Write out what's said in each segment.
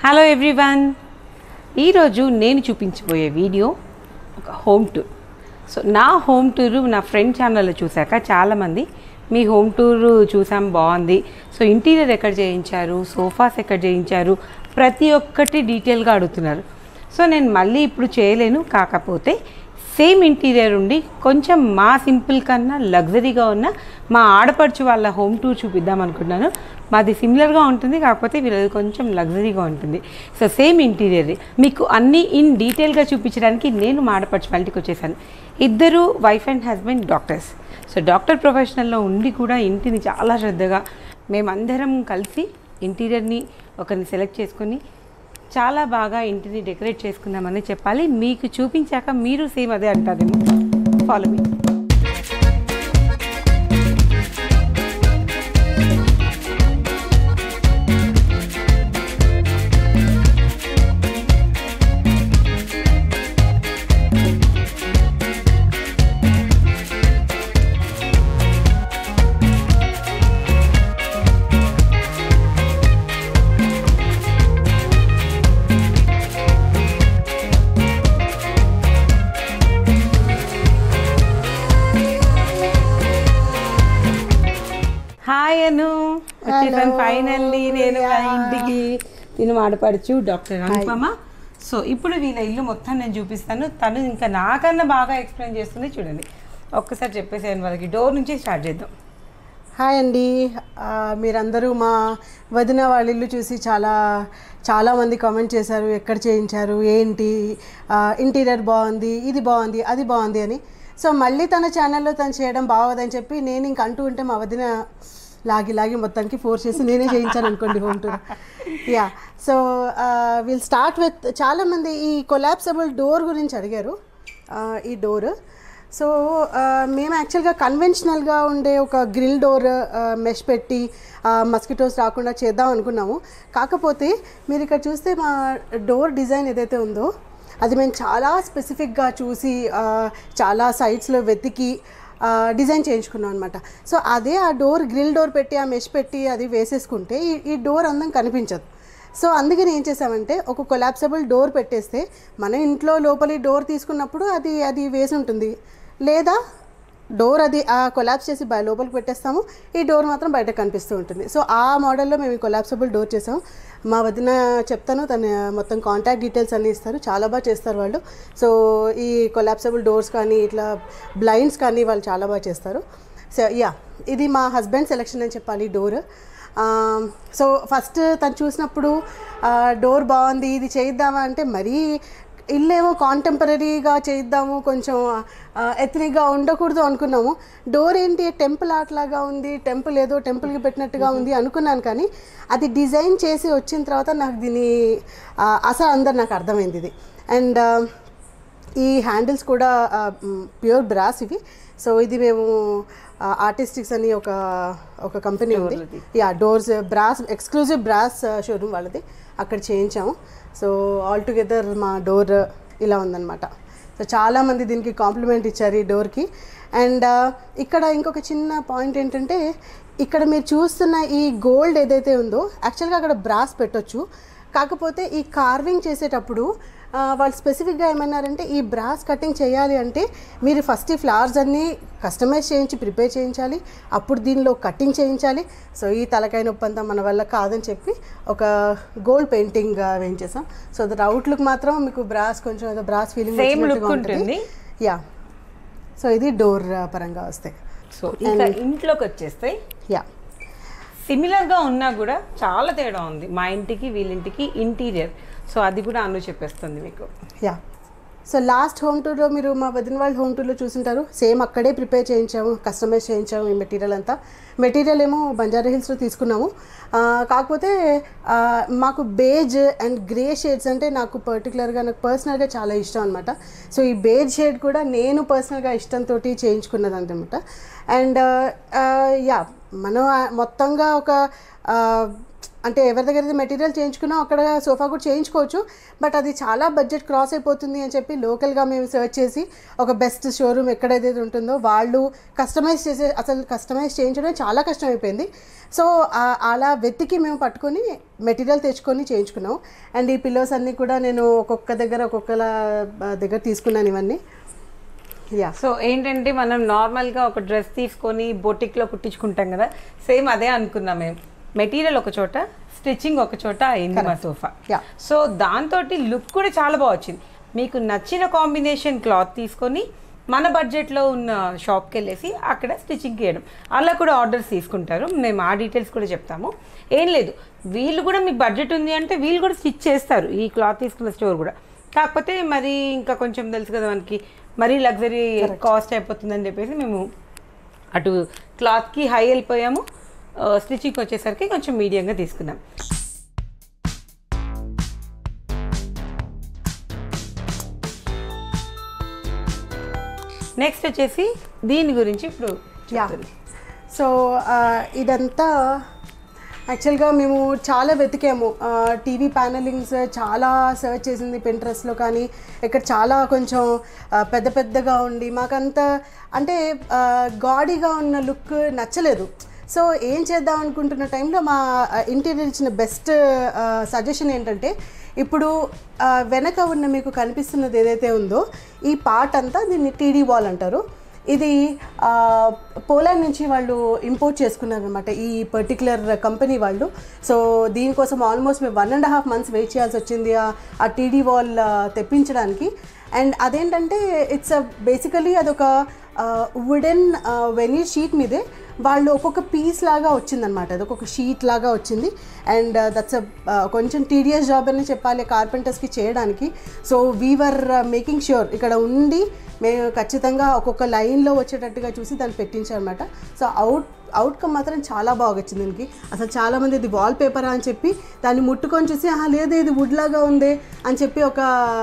Hello everyone ఈరోజు నేను చూపించబోయే వీడియో ఒక హోమ్ టూర్ సో నా హోమ్ టూరు నా ఫ్రెండ్ ఛానల్లో చూశాక చాలామంది మీ హోమ్ టూర్ చూసాం బాగుంది సో ఇంటీరియర్ ఎక్కడ చేయించారు సోఫాస్ ఎక్కడ చేయించారు ప్రతి ఒక్కటి డీటెయిల్గా అడుగుతున్నారు సో నేను మళ్ళీ ఇప్పుడు చేయలేను కాకపోతే సేమ్ ఇంటీరియర్ ఉండి కొంచెం మా సింపుల్ కన్నా లగ్జరీగా ఉన్న మా ఆడపడుచు వాళ్ళ హోమ్ టూర్ చూపిద్దాం అనుకున్నాను మాది సిమిలర్గా ఉంటుంది కాకపోతే వీళ్ళది కొంచెం లగ్జరీగా ఉంటుంది సో సేమ్ ఇంటీరియర్ మీకు అన్నీ ఇన్ డీటెయిల్గా చూపించడానికి నేను మా ఆడపడుచు వాళ్ళ ఇంటికి వచ్చేసాను ఇద్దరు wife and husband doctors so doctor ప్రొఫెషనల్లో ఉండి కూడా ఇంటిని చాలా శ్రద్ధగా మేమందరం కలిసి ఇంటీరియర్ని ఒకరిని సెలెక్ట్ చేసుకొని చాలా బాగా ఇంటిని డెకరేట్ చేసుకుందామని చెప్పాలి మీకు చూపించాక మీరు సేమ్ అదే అంటారేమో ఫాలో మీ హాయ్ అను వచ్చేసాను ఫైనల్లీ నేను మా ఇంటికి నేను ఆడపడుచు డాక్టర్ అనుపమ సో ఇప్పుడు వీళ్ళ ఇల్లు మొత్తం నేను చూపిస్తాను తను ఇంకా నాకన్నా బాగా ఎక్స్ప్లెయిన్ చేస్తుంది చూడండి ఒక్కసారి చెప్పేసాను వాళ్ళకి డోర్ నుంచి స్టార్ట్ చేద్దాం హాయ్ అండి ఆ, మీరందరూ మా వదిన వాళ్ళ ఇల్లు చూసి చాలా చాలామంది కామెంట్ చేశారు ఎక్కడ చేయించారు ఏంటి ఆ, ఇంటీరియర్ బాగుంది ఇది బాగుంది అది బాగుంది అని సో మళ్ళీ తన ఛానల్లో తను చేయడం బాగోదని చెప్పి నేను ఇంక అంటూ ఉంటే మా వదిన లాగి లాగి మొత్తానికి ఫోర్స్ చేసి నేనే చేయించాను అనుకోండి home tour yeah so will start with చాలామంది ఈ కొలాప్సబుల్ డోర్ గురించి అడిగారు ఆ, ఈ డోర్ సో ఆ, మేము యాక్చువల్గా కన్వెన్షనల్గా ఉండే ఒక గ్రిల్ డోర్ మెష్ పెట్టి మస్కిటోస్ రాకుండా చేద్దాం అనుకున్నాము కాకపోతే మీరు ఇక్కడ చూస్తే మా డోర్ డిజైన్ ఏదైతే ఉందో అది మేము చాలా స్పెసిఫిక్గా చూసి ఆ, చాలా సైట్స్లో వెతికి ఆ, డిజైన్ చేయించుకున్నాం అనమాట సో అదే ఆ డోర్ గ్రిల్ డోర్ పెట్టి ఆ మెష్ పెట్టి అది వేసేసుకుంటే ఈ ఈ డోర్ అందం కనిపించదు సో అందుకని ఏం చేసామంటే ఒక కొలాప్సబుల్ డోర్ పెట్టేస్తే మన ఇంట్లో లోపలి డోర్ తీసుకున్నప్పుడు అది అది వేసి ఉంటుంది లేదా డోర్ అది ఆ కొలాప్స్ చేసి బయ లోపలికి పెట్టేస్తాము ఈ డోర్ మాత్రం బయట కనిపిస్తూ ఉంటుంది సో ఆ మోడల్లో మేము ఈ కొలాప్సబుల్ డోర్ చేసాము మా వదిన చెప్తాను తన మొత్తం కాంటాక్ట్ డీటెయిల్స్ అన్నీ ఇస్తారు చాలా బాగా చేస్తారు వాళ్ళు సో ఈ కొలాప్సబుల్ డోర్స్ కానీ ఇట్లా బ్లైండ్స్ కానీ వాళ్ళు చాలా బాగా చేస్తారు సో యా ఇది మా హస్బెండ్ సెలెక్షన్ అని చెప్పాలి డోర్ సో ఫస్ట్ తను చూసినప్పుడు డోర్ బాగుంది ఇది చేయిద్దామా అంటే మరీ ఇల్లేమో కాంటెంపరీగా చేయిద్దాము కొంచెం ఎథనిక్గా ఉండకూడదు అనుకున్నాము డోర్ ఏంటి టెంపుల్ ఆట్లాగా ఉంది టెంపుల్ ఏదో టెంపుల్కి పెట్టినట్టుగా ఉంది అనుకున్నాను కానీ అది డిజైన్ చేసి వచ్చిన తర్వాత నాకు దీని ఆ, అసలు అందరు నాకు అర్థమైంది ఇది అండ్ ఈ హ్యాండిల్స్ కూడా ప్యూర్ బ్రాస్ ఇవి సో ఇది మేము ఆర్టిస్టిక్స్ అని ఒక ఒక కంపెనీ ఉంది yeah doors brass exclusive brass showroom వాళ్ళది అక్కడ చేయించాము సో ఆల్ టుగెదర్ మా డోర్ ఇలా ఉందన్నమాట సో చాలామంది దీనికి కాంప్లిమెంట్ ఇచ్చారు ఈ డోర్కి అండ్ ఇక్కడ ఇంకొక చిన్న పాయింట్ ఏంటంటే ఇక్కడ మీరు చూస్తున్న ఈ గోల్డ్ ఏదైతే ఉందో యాక్చువల్గా అక్కడ బ్రాస్ పెట్టొచ్చు కాకపోతే ఈ కార్వింగ్ చేసేటప్పుడు ఆ, వాళ్ళు స్పెసిఫిక్గా ఏమన్నారంటే ఈ బ్రాస్ కటింగ్ చేయాలి అంటే మీరు ఫస్ట్ ఈ ఫ్లవర్స్ అన్నీ కస్టమైజ్ చేయించి ప్రిపేర్ చేయించాలి అప్పుడు దీనిలో కటింగ్ చేయించాలి సో ఈ తలకాయ నొప్పి అంతా మన వల్ల కాదని చెప్పి ఒక గోల్డ్ పెయింటింగ్ వేయించేసాం సో దట్ అవుట్లుక్ మాత్రం మీకు బ్రాస్ కొంచెం ఏదో బ్రాస్ ఫీలింగ్ Same look ఉంటుంది. యా సో ఇది డోర్ పరంగా వస్తాయి సో ఇంకా ఇంట్లోకి వచ్చేస్తే యా సిమిలర్గా ఉన్నా కూడా చాలా తేడా ఉంది మా ఇంటికి వీళ్ళింటికి ఇంటీరియర్ సో అది కూడా అను చెప్పేస్తుంది మీకు యా సో లాస్ట్ హోమ్ టూర్లో మీరు మా వదిన వాళ్ళ హోమ్ టూర్లో చూసుంటారు సేమ్ అక్కడే ప్రిపేర్ చేయించాము కస్టమైజ్ చేయించాము ఈ మెటీరియల్ అంతా మెటీరియల్ ఏమో బంజారా హిల్స్లో తీసుకున్నాము ఆ, కాకపోతే ఆ, మాకు బేజ్ అండ్ గ్రే షేడ్స్ అంటే నాకు పర్టికులర్గా నాకు పర్సనల్గా చాలా ఇష్టం అనమాట సో ఈ బేజ్ షేడ్ కూడా నేను పర్సనల్గా ఇష్టంతో చేయించుకున్నది అనమాట అండ్ యా మనం ఆ మొత్తంగా ఒక ఆ, అంటే ఎవరి దగ్గర అయితే మెటీరియల్ చేయించుకున్నా అక్కడ సోఫా కూడా చేయించుకోవచ్చు బట్ అది చాలా బడ్జెట్ క్రాస్ అయిపోతుంది అని చెప్పి లోకల్గా మేము సెర్చ్ చేసి ఒక బెస్ట్ షోరూమ్ ఎక్కడైతే ఉంటుందో వాళ్ళు కస్టమైజ్ చేసే అసలు కస్టమైజ్ చేయించడం చాలా కష్టం అయిపోయింది సో ఆ- అలా వెతికి మేము పట్టుకొని మెటీరియల్ తెచ్చుకొని చేయించుకున్నాం అండ్ ఈ పిల్లోస్ అన్నీ కూడా నేను ఒక్కొక్క దగ్గర ఒక్కొక్కల ఆ, దగ్గర తీసుకున్నాను ఇవన్నీ యా సో ఏంటంటే మనం నార్మల్గా ఒక డ్రెస్ తీసుకొని బొటిక్లో కుట్టించుకుంటాం కదా సేమ్ అదే అనుకున్నాం మేము మెటీరియల్ ఒక చోట స్టిచ్చింగ్ ఒక చోట అయింది మా సోఫా Yeah. సో దాంతో లుక్ కూడా చాలా బాగా వచ్చింది మీకు నచ్చిన కాంబినేషన్ క్లాత్ తీసుకొని మన బడ్జెట్లో ఉన్న షాప్కి వెళ్ళేసి అక్కడ స్టిచ్చింగ్ చేయడం అలా కూడా ఆర్డర్స్ తీసుకుంటారు మేము ఆ డీటెయిల్స్ కూడా చెప్తాము ఏం లేదు వీళ్ళు కూడా మీ బడ్జెట్ ఉంది అంటే వీళ్ళు కూడా స్టిచ్ చేస్తారు ఈ క్లాత్ తీసుకున్న స్టోర్ కూడా కాకపోతే మరి ఇంకా కొంచెం తెలుసు కదా మనకి మరీ లగ్జరీ కాస్ట్ అయిపోతుందని చెప్పేసి మేము అటు క్లాత్కి హై వెళ్ళిపోయాము స్టిచ్చింగ్ వచ్చేసరికి కొంచెం మీడియంగా తీసుకున్నాం నెక్స్ట్ వచ్చేసి దీని గురించి ఇప్పుడు యా చెప్తుంది. సో ఆ, ఇదంతా యాక్చువల్గా మేము చాలా వెతికాము టీవీ ప్యానలింగ్స్ చాలా సర్చ్ చేసింది పెంట్రెస్ట్లో కానీ ఇక్కడ చాలా కొంచెం ఆ, పెద్ద పెద్దగా ఉండి మాకంత అంటే గాడీగా ఉన్న లుక్ నచ్చలేదు సో ఏం చేద్దాం అనుకుంటున్న టైంలో మా ఇంటీరియర్ ఇచ్చిన బెస్ట్ సజెషన్ ఏంటంటే ఇప్పుడు ఆ, వెనక ఉన్న మీకు కనిపిస్తున్నది ఏదైతే ఉందో ఈ పార్ట్ అంతా దీన్ని టీడీ వాల్ అంటారు ఇది ఆ, పోలాండ్ నుంచి వాళ్ళు ఇంపోర్ట్ చేసుకున్నారు అనమాట ఈ పర్టికులర్ కంపెనీ వాళ్ళు సో దీనికోసం ఆల్మోస్ట్ మేము one and half months wait చేయాల్సి వచ్చింది ఆ- ఆ టీడీ వాల్ ఆ, తెప్పించడానికి అండ్ అదేంటంటే ఇట్స్ బేసికలీ అదొక వుడెన్ వెనీర్ షీట్ మీదే వాళ్ళు ఒక్కొక్క పీస్ లాగా వచ్చిందనమాట అది ఒక్కొక్క షీట్ లాగా వచ్చింది అండ్ దట్స్ కొంచెం టీడీఎస్ జాబ్ అని చెప్పాలి కార్పెంటర్స్కి చేయడానికి సో వీవర్ మేకింగ్ ష్యూర్ ఇక్కడ ఉండి మేము ఖచ్చితంగా ఒక్కొక్క లైన్లో వచ్చేటట్టుగా చూసి దాన్ని పెట్టించారనమాట సో అవుట్ అవుట్కమ్ మాత్రం చాలా బాగా వచ్చింది దీనికి అసలు చాలామంది ఇది వాల్ పేపరా అని చెప్పి దాన్ని ముట్టుకొని చూసి ఆహా లేదు ఇది వుడ్ లాగా ఉంది అని చెప్పి ఒక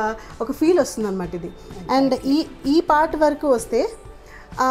ఒక ఫీల్ వస్తుంది అనమాట ఇది అండ్ ఈ ఈ పార్ట్ వరకు వస్తే ఆ,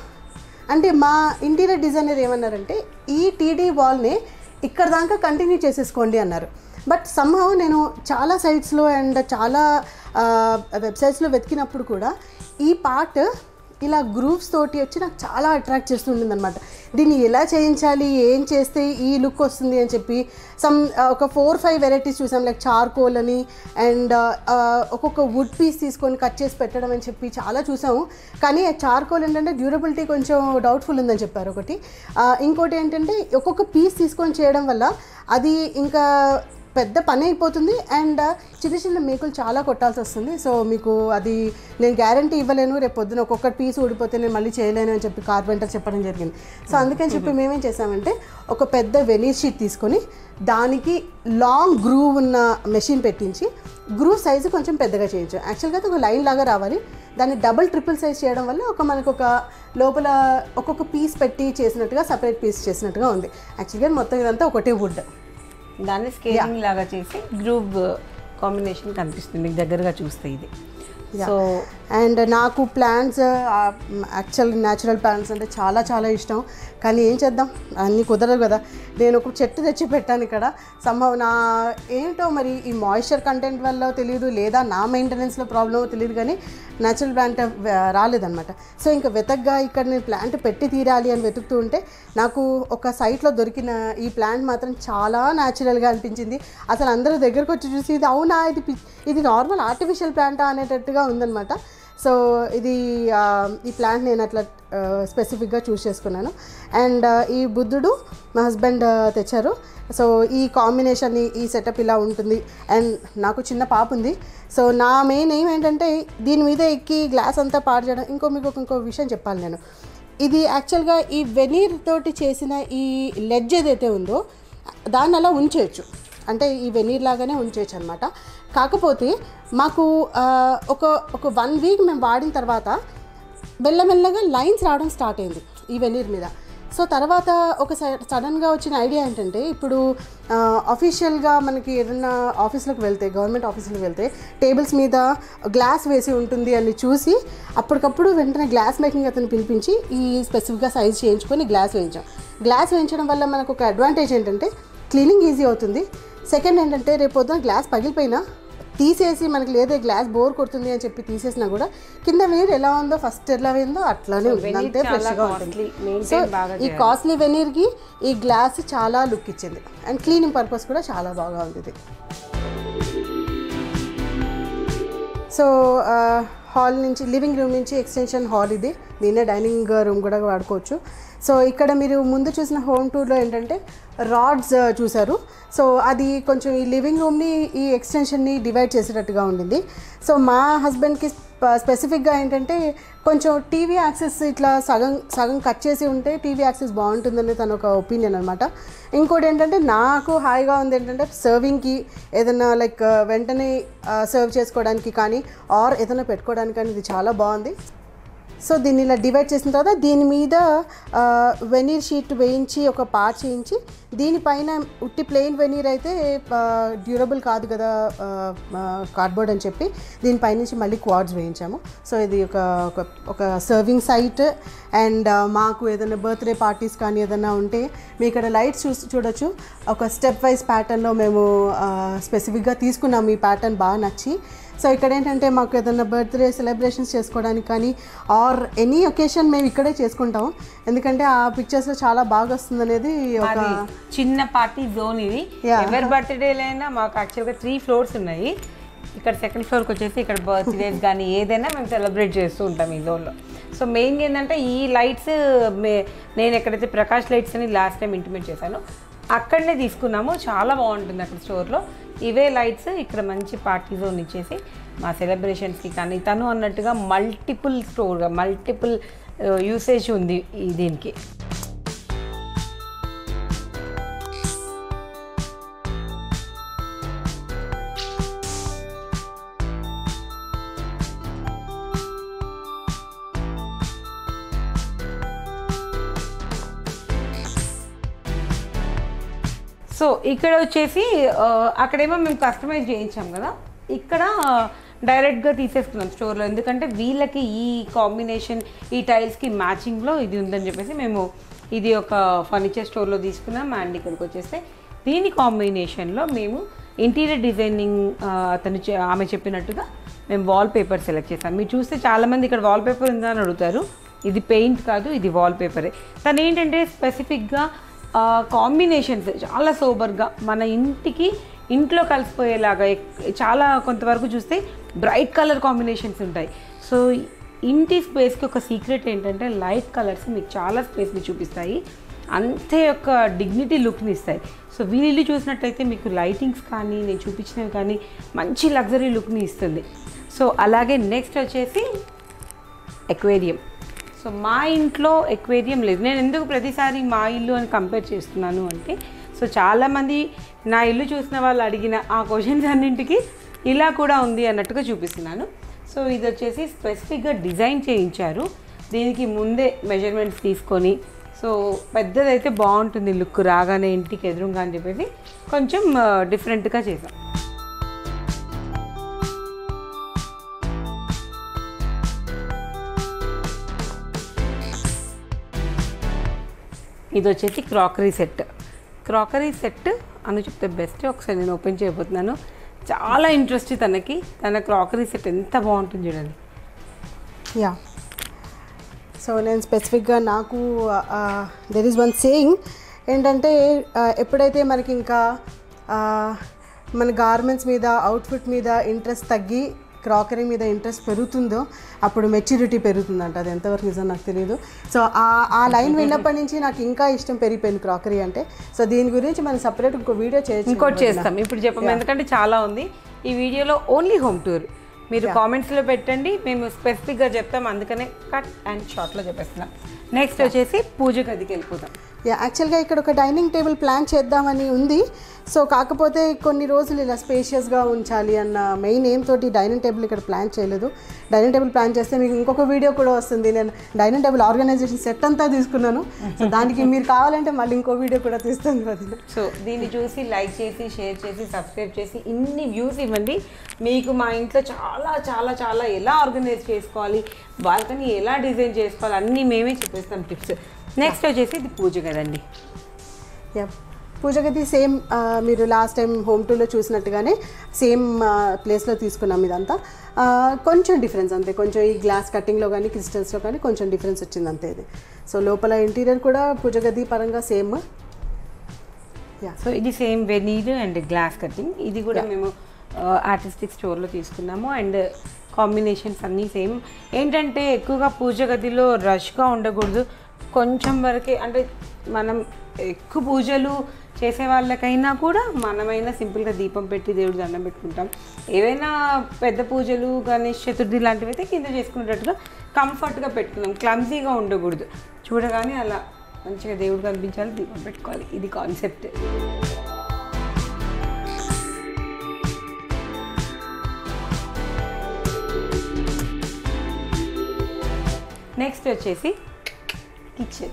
అంటే మా ఇంటీరియర్ డిజైనర్ ఏమన్నారంటే ఈ టీడీ వాల్ని ఇక్కడ దాకా కంటిన్యూ చేసేసుకోండి అన్నారు బట్ సంహవ్ నేను చాలా సైట్స్లో అండ్ చాలా వెబ్సైట్స్లో వెతికినప్పుడు కూడా ఈ పార్ట్ ఇలా గ్రూప్స్ తోటి వచ్చి నాకు చాలా అట్రాక్ట్ చేస్తుంటుంది అనమాట దీన్ని ఎలా చేయించాలి ఏం చేస్తే ఈ లుక్ వస్తుంది అని చెప్పి సమ్ ఒక ఫోర్ ఫైవ్ వెరైటీస్ చూసాం లైక్ చార్కోల్ అని అండ్ ఒక్కొక్క వుడ్ పీస్ తీసుకొని కట్ చేసి పెట్టడం అని చెప్పి చాలా చూసాము కానీ చార్కోల్ ఏంటంటే డ్యూరబిలిటీ కొంచెం డౌట్ఫుల్ ఉందని చెప్పారు ఒకటి ఆ, ఇంకోటి ఏంటంటే ఒక్కొక్క పీస్ తీసుకొని చేయడం వల్ల అది ఇంకా పెద్ద పని అయిపోతుంది అండ్ చిన్న చిన్న మేకులు చాలా కొట్టాల్సి వస్తుంది సో మీకు అది నేను గ్యారంటీ ఇవ్వలేను రేపు పొద్దున ఒక్కొక్క పీస్ ఊడిపోతే నేను మళ్ళీ చేయలేను అని చెప్పి కార్పెంటర్ చెప్పడం జరిగింది సో అందుకని చెప్పి మేమేం చేసామంటే ఒక పెద్ద వెనీర్ షీట్ తీసుకొని దానికి లాంగ్ గ్రూవ్ ఉన్న మెషిన్ పెట్టించి గ్రూవ్ సైజు కొంచెం పెద్దగా చేయించాం యాక్చువల్గా అది ఒక లైన్ లాగా రావాలి దాన్ని డబుల్ ట్రిపుల్ సైజ్ చేయడం వల్ల ఒక మనకు ఒక లోపల ఒక్కొక్క పీస్ పెట్టి చేసినట్టుగా సపరేట్ పీస్ చేసినట్టుగా ఉంది యాక్చువల్గా మొత్తం ఇదంతా ఒకటే వుడ్ దాన్ని స్కేలింగ్ లాగా చేసి గ్రూప్ కాంబినేషన్ కనిపిస్తుంది మీకు దగ్గరగా చూస్తే ఇది సో అండ్ నాకు ప్లాంట్స్ యాక్చువల్ న్యాచురల్ ప్లాంట్స్ అంటే చాలా చాలా ఇష్టం కానీ ఏం చేద్దాం అన్నీ కుదరదు కదా నేను ఒక చెట్టు తెచ్చి పెట్టాను ఇక్కడ సంభవ నా ఏంటో మరి ఈ మాయిశ్చర్ కంటెంట్ వల్ల తెలియదు లేదా నా మెయింటెనెన్స్లో ప్రాబ్లమో తెలియదు కానీ న్యాచురల్ ప్లాంట్ రాలేదన్నమాట సో ఇంకా వెతగ్గా ఇక్కడ నేను ప్లాంట్ పెట్టి తీరాలి అని వెతుకుతూ ఉంటే నాకు ఒక సైట్లో దొరికిన ఈ ప్లాంట్ మాత్రం చాలా న్యాచురల్గా అనిపించింది అసలు అందరూ దగ్గరకు వచ్చి చూసి ఇది అవునా ఇది పి- ఇది నార్మల్ ఆర్టిఫిషియల్ ప్లాంటా అనేటట్టుగా ఉందన్నమాట సో ఇది ఆ, ఈ ప్లాంట్ నేను అట్లా స్పెసిఫిక్గా చూస్ చేసుకున్నాను అండ్ ఈ బుద్ధుడు మా హస్బెండ్ తెచ్చారు సో ఈ కాంబినేషన్ ఈ- ఈ సెటప్ ఇలా ఉంటుంది అండ్ నాకు చిన్న పాప ఉంది సో నా మెయిన్ ఏం ఏంటంటే దీని మీద ఎక్కి గ్లాస్ అంతా పాడు చేయడం ఇంకో మీకు ఒక ఇంకో విషయం చెప్పాలి నేను ఇది యాక్చువల్గా ఈ వెనీర్ తోటి చేసిన ఈ లెడ్జ్ ఏదైతే ఉందో దాన్ని అలా ఉంచేయచ్చు అంటే ఈ వెనీర్ లాగానే ఉంచేయచ్చు అనమాట కాకపోతే మాకు ఆ, ఒక ఒక వన్ వీక్ మేము వాడిన తర్వాత మెల్లమెల్లగా లైన్స్ రావడం స్టార్ట్ అయింది ఈ వెనీర్ మీద సో తర్వాత ఒక సడన్గా వచ్చిన ఐడియా ఏంటంటే ఇప్పుడు అఫీషియల్గా మనకి ఏదైనా ఆఫీస్లోకి వెళ్తే గవర్నమెంట్ ఆఫీసులకు వెళ్తే టేబుల్స్ మీద గ్లాస్ వేసి ఉంటుంది అని చూసి అప్పటికప్పుడు వెంటనే గ్లాస్ మేకింగ్ అతను పిలిపించి ఈ స్పెసిఫిక్గా సైజ్ చేయించుకొని గ్లాస్ వేయించాం గ్లాస్ వేయించడం వల్ల మనకు ఒక అడ్వాంటేజ్ ఏంటంటే క్లీనింగ్ ఈజీ అవుతుంది సెకండ్ ఏంటంటే రేపు పొద్దున గ్లాస్ పగిలిపోయినా తీసేసి మనకి లేదే గ్లాస్ బోర్ కొడుతుంది అని చెప్పి తీసేసినా కూడా కింద వెనీర్ ఎలా ఉందో ఫస్ట్ ఎలా ఉందో అట్లానే ఉంటుంది veneer అంతే చాలా ఫ్రెష్గా costly, ఉంటుంది maintain సో బాగా ఈ కాస్ట్లీ వెనీర్కి ఈ గ్లాస్ చాలా లుక్ ఇచ్చింది అండ్ క్లీనింగ్ పర్పస్ కూడా చాలా బాగా ఉంది ఇది సో హాల్ నుంచి లివింగ్ రూమ్ నుంచి ఎక్స్టెన్షన్ హాల్ ఇది దీన్నే డైనింగ్ రూమ్ కూడా వాడుకోవచ్చు సో ఇక్కడ మీరు ముందు చూసిన హోమ్ టూర్లో ఏంటంటే రాడ్స్ చూసారు సో అది కొంచెం ఈ లివింగ్ రూమ్ని ఈ ఎక్స్టెన్షన్ని డివైడ్ చేసేటట్టుగా ఉండింది సో మా హస్బెండ్కి స్పెసిఫిక్గా ఏంటంటే కొంచెం టీవీ యాక్సెస్ ఇట్లా సగం సగం కట్ చేసి ఉంటే టీవీ యాక్సెస్ బాగుంటుందని తన ఒక ఒపీనియన్ అనమాట ఇంకోటి ఏంటంటే నాకు హాయిగా ఉంది ఏంటంటే సర్వింగ్కి ఏదైనా లైక్ వెంటనే సర్వ్ చేసుకోవడానికి కానీ ఆర్ ఏదైనా పెట్టుకోవడానికి కానీ ఇది చాలా బాగుంది సో దీన్ని ఇలా డివైడ్ చేసిన తర్వాత దీని మీద వెనీర్ షీట్ వేయించి ఒక పార్ట్ చేయించి దీనిపైన ఉట్టి ప్లెయిన్ వెనీర్ అయితే డ్యూరబుల్ కాదు కదా కార్డ్బోర్డ్ అని చెప్పి దీనిపై నుంచి మళ్ళీ క్వాడ్స్ వేయించాము సో ఇది ఒక ఒక ఒక సర్వింగ్ సైట్ అండ్ మాకు ఏదైనా బర్త్డే పార్టీస్ కానీ ఏదైనా ఉంటే మీ ఇక్కడ లైట్స్ చూసి చూడొచ్చు ఒక స్టెప్ వైజ్ ప్యాటర్న్లో మేము స్పెసిఫిక్గా తీసుకున్నాము ఈ ప్యాటర్న్ బాగా నచ్చి సో ఇక్కడ ఏంటంటే మాకు ఏదైనా బర్త్డే సెలబ్రేషన్స్ చేసుకోవడానికి కానీ ఆర్ ఎనీ ఒకేషన్ మేము ఇక్కడే చేసుకుంటాం ఎందుకంటే ఆ పిక్చర్స్లో చాలా బాగా వస్తుంది అనేది ఒక అది చిన్న పార్టీ జోన్ ఇది Yeah. ఎవరి బర్త్డేలైనా మాకు యాక్చువల్గా త్రీ ఫ్లోర్స్ ఉన్నాయి ఇక్కడ సెకండ్ ఫ్లోర్కి వచ్చేసి ఇక్కడ బర్త్డేస్ కానీ ఏదైనా మేము సెలబ్రేట్ చేస్తూ ఉంటాం ఈ జోన్లో సో మెయిన్గా ఏంటంటే ఈ లైట్స్ మే నేను ఎక్కడైతే ప్రకాష్ లైట్స్ అని లాస్ట్ టైం ఇంటిమేట్ చేశాను అక్కడనే తీసుకున్నాము చాలా బాగుంటుంది అక్కడ స్టోర్లో ఇవే లైట్స్ ఇక్కడ మంచి పార్టీ జోన్ ఇచ్చేసి మా సెలబ్రేషన్స్కి కానీ తను అన్నట్టుగా మల్టిపుల్ స్టోర్గా మల్టిపుల్ యూసేజ్ ఉంది ఈ దీనికి సో ఇక్కడ వచ్చేసి ఆ, అక్కడేమో మేము కస్టమైజ్ చేయించాం కదా ఇక్కడ డైరెక్ట్గా తీసేసుకున్నాం స్టోర్లో ఎందుకంటే వీళ్ళకి ఈ కాంబినేషన్ ఈ టైల్స్కి మ్యాచింగ్లో ఇది ఉందని చెప్పేసి మేము ఇది ఒక ఫర్నిచర్ స్టోర్లో తీసుకున్నాం అండ్ ఇక్కడికి వచ్చేస్తే దీని కాంబినేషన్లో మేము ఇంటీరియర్ డిజైనింగ్ అతను చె- ఆమె చెప్పినట్టుగా మేము వాల్ పేపర్ సెలెక్ట్ చేసాం మీరు చూస్తే చాలామంది ఇక్కడ వాల్ పేపర్ ఉందా అని అడుగుతారు ఇది పెయింట్ కాదు ఇది వాల్ పేపరే తను ఏంటంటే స్పెసిఫిక్గా కాంబినేషన్స్ చాలా సోబర్గా మన ఇంటికి ఇంట్లో కలిసిపోయేలాగా ఎక్- చాలా కొంతవరకు చూస్తే బ్రైట్ కలర్ కాంబినేషన్స్ ఉంటాయి సో ఇంటి స్పేస్కి ఒక సీక్రెట్ ఏంటంటే లైట్ కలర్స్ మీకు చాలా స్పేస్ని చూపిస్తాయి అంతే యొక్క డిగ్నిటీ లుక్ని ఇస్తాయి సో వీళ్ళు చూసినట్టయితే మీకు లైటింగ్స్ కానీ నేను చూపించినవి కానీ మంచి లగ్జరీ లుక్ని ఇస్తుంది సో అలాగే నెక్స్ట్ వచ్చేసి ఎక్వేరియం సో మా ఇంట్లో ఎక్వేరియం లేదు నేను ఎందుకు ప్రతిసారి మా ఇల్లు అని కంపేర్ చేస్తున్నాను అంటే సో చాలామంది నా ఇల్లు చూసిన వాళ్ళు అడిగిన ఆ క్వశ్చన్స్ అన్నింటికి ఇలా కూడా ఉంది అన్నట్టుగా చూపిస్తున్నాను సో ఇది వచ్చేసి స్పెసిఫిక్గా డిజైన్ చేయించారు దీనికి ముందే మెజర్మెంట్స్ తీసుకొని సో పెద్దదైతే బాగుంటుంది లుక్ రాగానే ఇంటికి ఎదురుగా అని చెప్పేసి కొంచెం డిఫరెంట్గా చేసాం ఇది వచ్చేసి క్రాకరీ సెట్ క్రాకరీ సెట్ అని చెప్తే బెస్ట్ ఒకసారి నేను ఓపెన్ చేయబోతున్నాను చాలా ఇంట్రెస్ట్ తనకి తన క్రాకరీ సెట్ ఎంత బాగుంటుంది చూడండి యా సో నేను స్పెసిఫిక్గా నాకు దెర్ ఈస్ వన్ సేయింగ్ ఏంటంటే ఆ, ఎప్పుడైతే మనకి ఇంకా ఆ, మన గార్మెంట్స్ మీద అవుట్ఫిట్ మీద ఇంట్రెస్ట్ తగ్గి క్రాకరీ మీద ఇంట్రెస్ట్ పెరుగుతుందో అప్పుడు మెచ్యూరిటీ పెరుగుతుందంట అది ఎంతవరకు నిజం నాకు తెలియదు సో ఆ ఆ లైన్ విన్నప్పటి నుంచి నాకు ఇంకా ఇష్టం పెరిగిపోయింది క్రాకరీ అంటే సో దీని గురించి మనం సపరేట్ ఇంకో వీడియో చేయొచ్చు ఇంకోటి చేస్తాం ఇప్పుడు చెప్పము ఎందుకంటే చాలా ఉంది ఈ వీడియోలో ఓన్లీ హోమ్ టూర్ మీరు కామెంట్స్లో పెట్టండి మేము స్పెసిఫిక్గా చెప్తాం అందుకనే కట్ అండ్ షార్ట్లో చెప్పేస్తున్నాం నెక్స్ట్ వచ్చేసి పూజ గదికి వెళ్ళిపోతాం యా యాక్చువల్గా ఇక్కడ ఒక డైనింగ్ టేబుల్ ప్లాన్ చేద్దామని ఉంది సో కాకపోతే కొన్ని రోజులు ఇలా స్పేషియస్గా ఉంచాలి అన్న మెయిన్ ఏం తోటి డైనింగ్ టేబుల్ ఇక్కడ ప్లాన్ చేయలేదు డైనింగ్ టేబుల్ ప్లాన్ చేస్తే మీకు ఇంకొక వీడియో కూడా వస్తుంది నేను డైనింగ్ టేబుల్ ఆర్గనైజేషన్ సెట్ అంతా తీసుకున్నాను సో దానికి మీరు కావాలంటే మళ్ళీ ఇంకో వీడియో కూడా తీస్తాను వదిన సో దీన్ని చూసి లైక్ చేసి షేర్ చేసి సబ్స్క్రైబ్ చేసి ఇన్ని వ్యూస్ ఇవ్వండి మీకు మా ఇంట్లో చాలా చాలా చాలా ఎలా ఆర్గనైజ్ చేసుకోవాలి బాల్కనీ ఎలా డిజైన్ చేసుకోవాలి అన్నీ మేమే చెప్పేస్తాం టిప్స్ నెక్స్ట్ వచ్చేసి ఇది పూజ కదండి యా పూజ గది సేమ్ మీరు లాస్ట్ టైం హోమ్ టూర్లో చూసినట్టుగానే సేమ్ ప్లేస్లో తీసుకున్నాం ఇదంతా ఆ, కొంచెం డిఫరెన్స్ అంతే కొంచెం ఈ గ్లాస్ కటింగ్లో కానీ క్రిస్టల్స్లో కానీ కొంచెం డిఫరెన్స్ వచ్చింది అంతే ఇది సో లోపల ఇంటీరియర్ కూడా పూజ గది పరంగా సేమ్ యా సో ఇది same veneer and glass cutting ఇది కూడా మేము ఆర్టిస్టిక్ స్టోర్లో తీసుకున్నాము అండ్ కాంబినేషన్స్ అన్నీ సేమ్ ఏంటంటే ఎక్కువగా పూజ గదిలో రష్గా ఉండకూడదు కొంచెం వరకే అంటే మనం ఎక్కువ పూజలు చేసే వాళ్ళకైనా కూడా మనమైనా సింపుల్గా దీపం పెట్టి దేవుడి దండం పెట్టుకుంటాం ఏవైనా పెద్ద పూజలు గణేష్ చతుర్థి లాంటివి అయితే కింద చేసుకునేటట్టుగా కంఫర్ట్గా పెట్టుకుందాం క్లమ్జీగా ఉండకూడదు చూడగానే అలా మంచిగా దేవుడు కనిపించాలి దీపం పెట్టుకోవాలి ఇది కాన్సెప్ట్ నెక్స్ట్ వచ్చేసి కిచెన్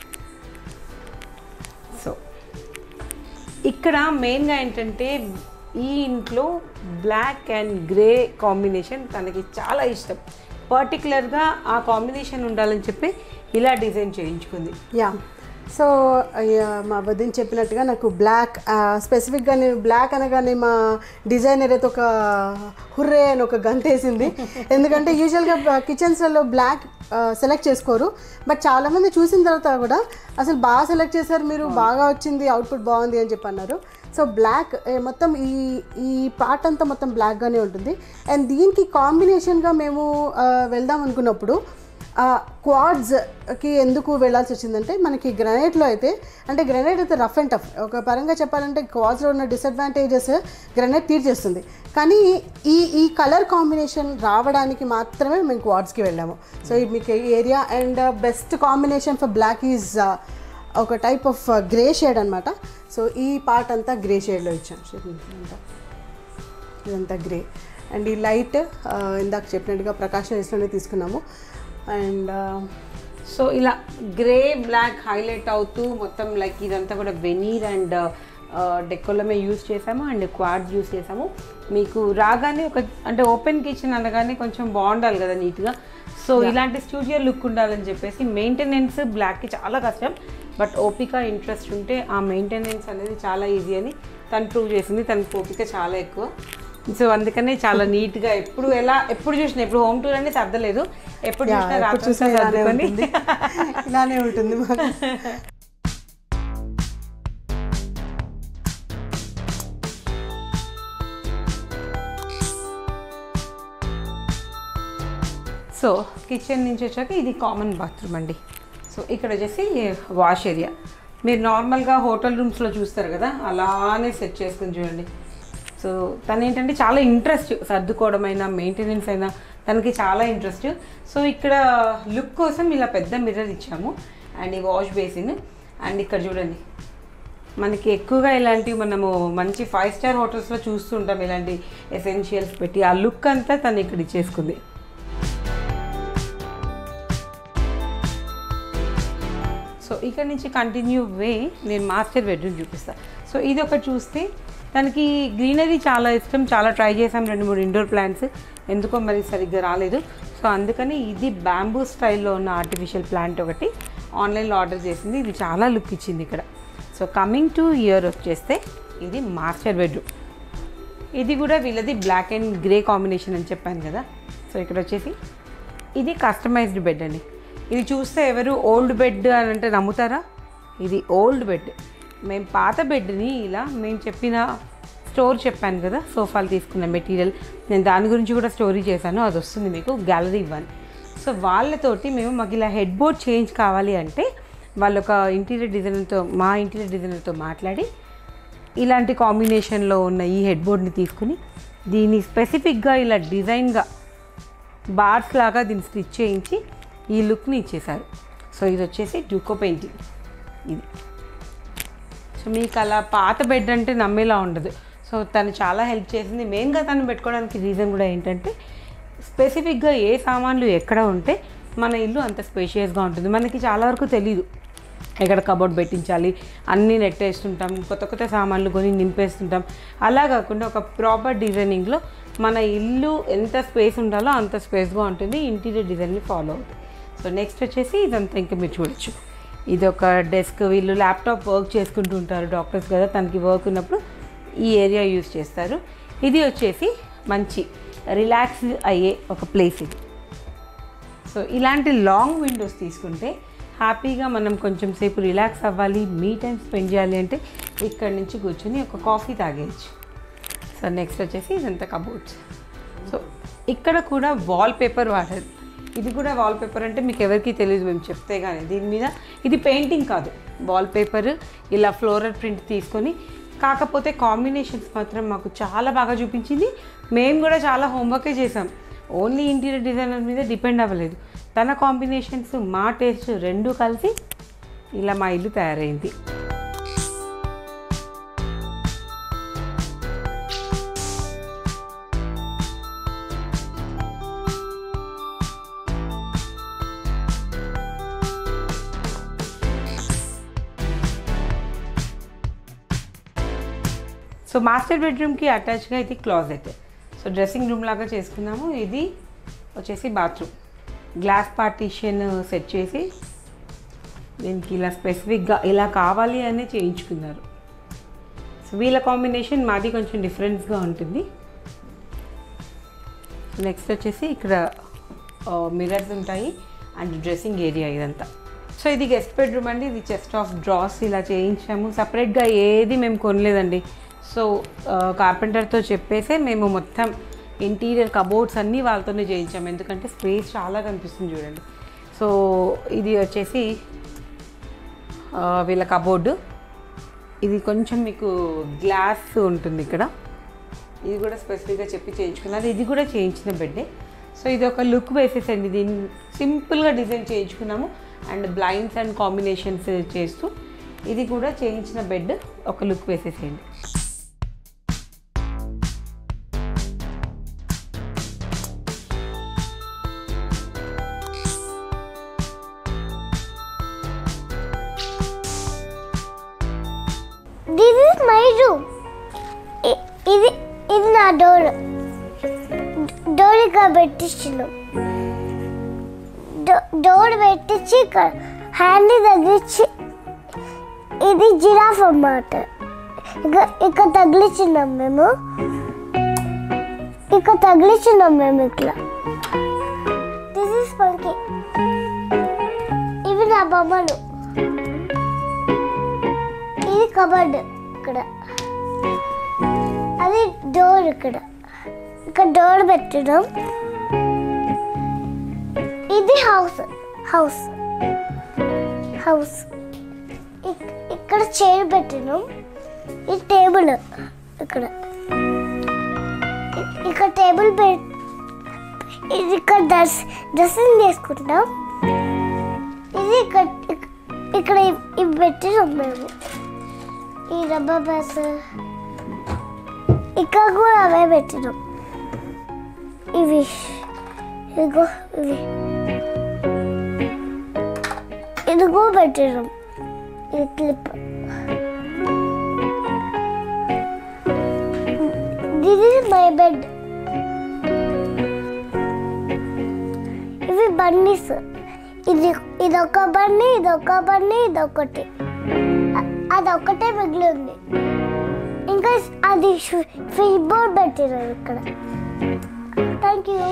సో ఇక్కడ మెయిన్గా ఏంటంటే ఈ ఇంట్లో బ్లాక్ అండ్ గ్రే కాంబినేషన్ తనకి చాలా ఇష్టం పర్టికులర్గా ఆ కాంబినేషన్ ఉండాలని చెప్పి ఇలా డిజైన్ చేయించుకుంది యా సో అయ్యా, మా వదిన చెప్పినట్టుగా నాకు బ్లాక్ స్పెసిఫిక్గా నేను బ్లాక్ అనగానే మా డిజైనర్ అయితే ఒక హుర్రే అని ఒక గంట వేసింది ఎందుకంటే యూజువల్గా కిచెన్స్లలో బ్లాక్ సెలెక్ట్ చేసుకోరు బట్ చాలామంది చూసిన తర్వాత కూడా అసలు బాగా సెలెక్ట్ చేశారు మీరు బాగా వచ్చింది అవుట్పుట్ బాగుంది అని చెప్పి అన్నారు సో బ్లాక్ మొత్తం ఈ ఈ పార్ట్ అంతా మొత్తం బ్లాక్గానే ఉంటుంది అండ్ దీనికి కాంబినేషన్గా మేము ఆ, వెళ్దాం అనుకున్నప్పుడు క్వాడ్స్కి ఎందుకు వెళ్ళాల్సి వచ్చిందంటే మనకి గ్రనైట్లో అయితే అంటే గ్రనైట్ అయితే రఫ్ అండ్ టఫ్ ఒక పరంగా చెప్పాలంటే క్వాడ్స్లో ఉన్న డిసడ్వాంటేజెస్ గ్రనైట్ తీర్చేస్తుంది కానీ ఈ ఈ కలర్ కాంబినేషన్ రావడానికి మాత్రమే మేము క్వాడ్స్కి వెళ్ళాము సో ఈ మీకు area and best combination for black is ఒక టైప్ ఆఫ్ గ్రే షేడ్ అనమాట సో ఈ పార్ట్ అంతా గ్రే షేడ్లో ఇచ్చాం షేడ్ అంతా ఇదంతా గ్రే అండ్ ఈ లైట్ ఇందాక చెప్పినట్టుగా ప్రకాశం రేస్లోనే తీసుకున్నాము అండ్ సో ఇలా గ్రే బ్లాక్ హైలైట్ అవుతూ మొత్తం లైక్ ఇదంతా కూడా వెనీర్ అండ్ డెకోలమే యూస్ చేసాము అండ్ క్వాడ్స్ యూస్ చేసాము మీకు రాగానే ఒక అంటే ఓపెన్ కిచెన్ అనగానే కొంచెం బాగుండాలి కదా నీట్గా సో ఇలాంటి స్టూడియో లుక్ ఉండాలని చెప్పేసి మెయింటెనెన్స్ బ్లాక్కి చాలా కష్టం బట్ ఓపిక ఇంట్రెస్ట్ ఉంటే ఆ మెయింటెనెన్స్ అనేది చాలా ఈజీ అని తను ప్రూవ్ చేసింది తనకు ఓపిక చాలా ఎక్కువ సో అందుకనే చాలా నీట్గా ఎప్పుడు ఎలా ఎప్పుడు చూసినా ఇప్పుడు హోమ్ టూర్ అనేది సర్దలేదు ఎప్పుడు యా, చూసినా ఎప్పుడు రాత్రి చూసినా ఇలానే సర్దుకొని ఉంటుంది ఇలానే ఉంటుంది మాకు సో కిచెన్ నుంచి వచ్చాక ఇది కామన్ బాత్రూమ్ అండి సో ఇక్కడ వచ్చేసి వాష్ ఏరియా మీరు నార్మల్గా హోటల్ రూమ్స్లో చూస్తారు కదా అలానే సెట్ చేసుకుని చూడండి సో తను ఏంటంటే చాలా ఇంట్రెస్ట్ సర్దుకోవడం అయినా మెయింటెనెన్స్ అయినా తనకి చాలా ఇంట్రెస్ట్ సో ఇక్కడ లుక్ కోసం ఇలా పెద్ద మిర్రర్ ఇచ్చాము అండ్ ఈ వాష్ బేసిన్ అండ్ ఇక్కడ చూడండి మనకి ఎక్కువగా ఇలాంటివి మనము మంచి ఫైవ్ స్టార్ హోటల్స్లో చూస్తుంటాం ఇలాంటి ఎసెన్షియల్స్ పెట్టి ఆ లుక్ అంతా తను ఇక్కడ ఇచ్చేసుకుంది సో ఇక్కడ నుంచి కంటిన్యూ వే నేను మాస్టర్ బెడ్రూమ్ చూపిస్తాను సో ఇది ఒకటి చూస్తే తనకి గ్రీనరీ చాలా ఇష్టం చాలా ట్రై చేసాం రెండు మూడు ఇండోర్ ప్లాంట్స్ ఎందుకో మరి సరిగ్గా రాలేదు సో అందుకని ఇది బ్యాంబూ స్టైల్లో ఉన్న ఆర్టిఫిషియల్ ప్లాంట్ ఒకటి ఆన్లైన్లో ఆర్డర్ చేసింది ఇది చాలా లుక్ ఇచ్చింది ఇక్కడ సో కమింగ్ టు ఇయర్ వచ్చేస్తే ఇది మాస్టర్ బెడ్రూమ్ ఇది కూడా వీళ్ళది బ్లాక్ అండ్ గ్రే కాంబినేషన్ అని చెప్పాను కదా సో ఇక్కడ వచ్చేసి ఇది కస్టమైజ్డ్ బెడ్ అండి ఇది చూస్తే ఎవరు ఓల్డ్ బెడ్ అని అంటే నమ్ముతారా ఇది ఓల్డ్ బెడ్ మేము పాత బెడ్ని ఇలా మేము చెప్పిన స్టోర్ చెప్పాను కదా సోఫాలు తీసుకున్న మెటీరియల్ నేను దాని గురించి కూడా స్టోరీ చేశాను అది వస్తుంది మీకు గ్యాలరీ వన్ సో వాళ్ళతోటి మేము మాకు ఇలా హెడ్ బోర్డ్ చేంజ్ కావాలి అంటే వాళ్ళు ఒక ఇంటీరియర్ డిజైనర్తో మా ఇంటీరియర్ డిజైనర్తో మాట్లాడి ఇలాంటి కాంబినేషన్లో ఉన్న ఈ హెడ్ బోర్డ్ని తీసుకుని దీన్ని స్పెసిఫిక్గా ఇలా డిజైన్గా బార్స్ లాగా దీన్ని స్టిచ్ చేయించి ఈ లుక్ని ఇచ్చేశారు సో ఇది వచ్చేసి డ్యూకో పెయింటింగ్ ఇది సో మీకు అలా పాత బెడ్ అంటే నమ్మేలా ఉండదు సో తను చాలా హెల్ప్ చేసింది మెయిన్గా తను పెట్టుకోవడానికి రీజన్ కూడా ఏంటంటే స్పెసిఫిక్గా ఏ సామాన్లు ఎక్కడ ఉంటే మన ఇల్లు అంత స్పేషియస్గా ఉంటుంది మనకి చాలా వరకు తెలియదు ఎక్కడ కబోర్డ్ పెట్టించాలి అన్నీ నెట్టేస్తుంటాం కొత్త కొత్త సామాన్లు కొని నింపేస్తుంటాం అలా కాకుండా ఒక ప్రాపర్ డిజైనింగ్లో మన ఇల్లు ఎంత స్పేస్ ఉండాలో అంత స్పేస్గా ఉంటుంది ఇంటీరియర్ డిజైన్ని ఫాలో అవుతుంది సో నెక్స్ట్ వచ్చేసి ఇదంతా ఇంకా మీరు చూడొచ్చు ఇది ఒక డెస్క్ వీళ్ళు ల్యాప్టాప్ వర్క్ చేసుకుంటూ ఉంటారు డాక్టర్స్ కదా తనకి వర్క్ ఉన్నప్పుడు ఈ ఏరియా యూస్ చేస్తారు ఇది వచ్చేసి మంచి రిలాక్స్ అయ్యే ఒక ప్లేస్ ఇది సో ఇలాంటి లాంగ్ విండోస్ తీసుకుంటే హ్యాపీగా మనం కొంచెం సేపు రిలాక్స్ అవ్వాలి మీ టైం స్పెండ్ చేయాలి అంటే ఇక్కడ నుంచి కూర్చొని ఒక కాఫీ తాగేయచ్చు సో నెక్స్ట్ వచ్చేసి ఇదంతా కబోర్డ్స్ సో ఇక్కడ కూడా వాల్ పేపర్ వాడారు ఇది కూడా వాల్ పేపర్ అంటే మీకు ఎవరికి తెలియదు మేము చెప్తే కానీ దీని మీద ఇది పెయింటింగ్ కాదు వాల్ పేపర్ ఇలా ఫ్లోరల్ ప్రింట్ తీసుకొని కాకపోతే కాంబినేషన్స్ మాత్రం మాకు చాలా బాగా చూపించింది మేము కూడా చాలా హోంవర్కే చేసాం ఓన్లీ ఇంటీరియర్ డిజైనర్ మీద డిపెండ్ అవ్వలేదు తన కాంబినేషన్స్ మా టేస్ట్ రెండు కలిసి ఇలా మా ఇల్లు తయారైంది సో మాస్టర్ బెడ్రూమ్కి అటాచ్గా ఇది క్లాజెట్ సో డ్రెస్సింగ్ రూమ్ లాగా చేసుకున్నాము ఇది వచ్చేసి బాత్రూమ్ గ్లాస్ పార్టీషన్ సెట్ చేసి దీనికి ఇలా స్పెసిఫిక్గా ఇలా కావాలి అని చేయించుకున్నారు సో వీళ్ళ కాంబినేషన్ మాది కొంచెం డిఫరెంట్గా ఉంటుంది నెక్స్ట్ వచ్చేసి ఇక్కడ మిరర్స్ ఉంటాయి అండ్ డ్రెస్సింగ్ ఏరియా ఇదంతా సో ఇది గెస్ట్ బెడ్రూమ్ అండి ఇది చెస్ట్ ఆఫ్ డ్రాస్ ఇలా చేయించాము సపరేట్గా ఏది మేము కొనలేదండి సో కార్పెంటర్తో చెప్పేసే మేము మొత్తం ఇంటీరియర్ కబోర్డ్స్ అన్నీ వాళ్ళతోనే చేయించాము ఎందుకంటే స్పేస్ చాలా కనిపిస్తుంది చూడండి సో ఇది వచ్చేసి ఆ, వీళ్ళ కబోర్డు ఇది కొంచెం మీకు గ్లాస్ ఉంటుంది ఇక్కడ ఇది కూడా స్పెసిఫిక్గా చెప్పి చేయించుకున్నారు ఇది కూడా చేయించిన బెడ్డే సో ఇది ఒక లుక్ వేసేసండి దీన్ని సింపుల్గా డిజైన్ చేయించుకున్నాము అండ్ బ్లైండ్స్ అండ్ కాంబినేషన్స్ చేస్తూ ఇది కూడా చేయించిన బెడ్ ఒక లుక్ వేసేసేయండి దిస్ ఇస్ మై రూమ్ ఇది ఇది నా డోర్ డోర్ ఇక్కడ పెట్టించున్నాం డోర్ పెట్టించి ఇక్కడ హ్యాండ్ తగిలించి ఇది జిరాఫ్ అన్నమాట ఇక ఇక్కడ తగిలించినాం మేము ఇక్కడ తగిలించినాం మేము ఇట్లా దిస్ ఇస్ పంకి ఇవి నా బొమ్మలు ఇది కబర్డ్ ఇక్కడ అది డోర్ ఇక్కడ ఇక్కడ డోర్ పెట్టడం ఇది హౌస్ హౌస్ హౌస్ ఇక్- ఇక్కడ చైర్ పెట్టడం ఇది టేబుల్ ఇక్కడ ఇ- ఇక్కడ టేబుల్ పె ఇది ఇక్కడ డ్రెస్ డ్రెస్సింగ్ చేసుకుంటాం ఇది ఇక్కడ ఇక్- ఇక్కడ ఇవ్- ఇవి పెట్టినాం మేము ఈ రబ్బర్ బ్యాస్ ఇక్కడ కూడా అవే పెట్టినాం ఇవి ఇదిగో ఇవి ఇదిగో పెట్టినాం ఇది clip this is my bed ఇవి బన్నీస్ ఇది ఇదొక బన్నీ ఇదొక బన్నీ ఇదొకటి అ- అదొక్కటే మిగిలి ఉంది ఇంకా అది ఫిష్ బోర్డ్ పెట్టినారు ఇక్కడ థ్యాంక్ యూ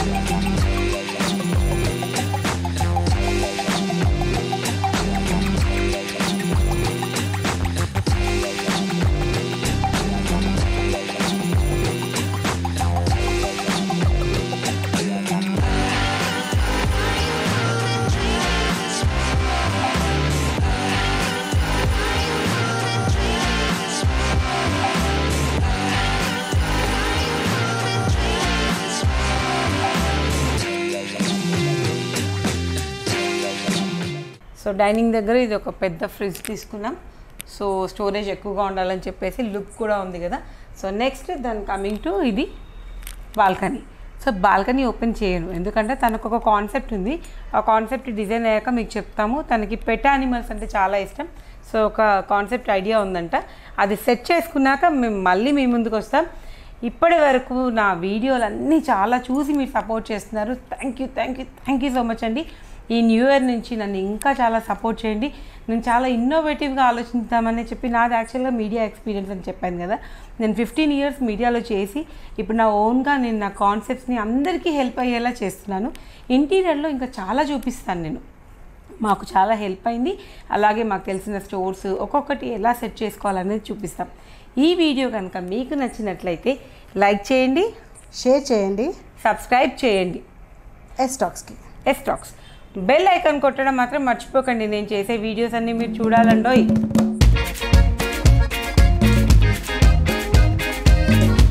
సో డైనింగ్ దగ్గర ఇది ఒక పెద్ద ఫ్రిడ్జ్ తీసుకున్నాం సో స్టోరేజ్ ఎక్కువగా ఉండాలని చెప్పేసి లుక్ కూడా ఉంది కదా సో నెక్స్ట్ దాని కమింగ్ టు ఇది బాల్కనీ సో బాల్కనీ ఓపెన్ చేయను ఎందుకంటే తనకు ఒక కాన్సెప్ట్ ఉంది ఆ కాన్సెప్ట్ డిజైన్ అయ్యాక మీకు చెప్తాము తనకి పెట్ యానిమల్స్ అంటే చాలా ఇష్టం సో ఒక కాన్సెప్ట్ ఐడియా ఉందంట అది సెట్ చేసుకున్నాక మేము మళ్ళీ మీ ముందుకు వస్తాం ఇప్పటి వరకు నా వీడియోలన్నీ చాలా చూసి మీరు సపోర్ట్ చేస్తున్నారు thank you thank you thank you so much అండి ఈ న్యూ ఇయర్ నుంచి నన్ను ఇంకా చాలా సపోర్ట్ చేయండి నేను చాలా ఇన్నోవేటివ్గా ఆలోచిద్దామని చెప్పి నాది యాక్చువల్గా మీడియా ఎక్స్పీరియన్స్ అని చెప్పాను కదా నేను ఫిఫ్టీన్ ఇయర్స్ మీడియాలో చేసి ఇప్పుడు నా ఓన్గా నేను నా కాన్సెప్ట్స్ని అందరికీ హెల్ప్ అయ్యేలా చేస్తున్నాను ఇంటీరియర్లో ఇంకా చాలా చూపిస్తాను నేను మాకు చాలా హెల్ప్ అయింది అలాగే మాకు తెలిసిన స్టోర్స్ ఒక్కొక్కటి ఎలా సెట్ చేసుకోవాలనేది చూపిస్తాం ఈ వీడియో కనుక మీకు నచ్చినట్లయితే లైక్ చేయండి షేర్ చేయండి సబ్స్క్రైబ్ చేయండి ఎస్టాక్స్కి ఎస్టాక్స్ బెల్ ఐకాన్ కొట్టడం మాత్రం మర్చిపోకండి నేను చేసే వీడియోస్ అన్నీ మీరు చూడాలండోయ్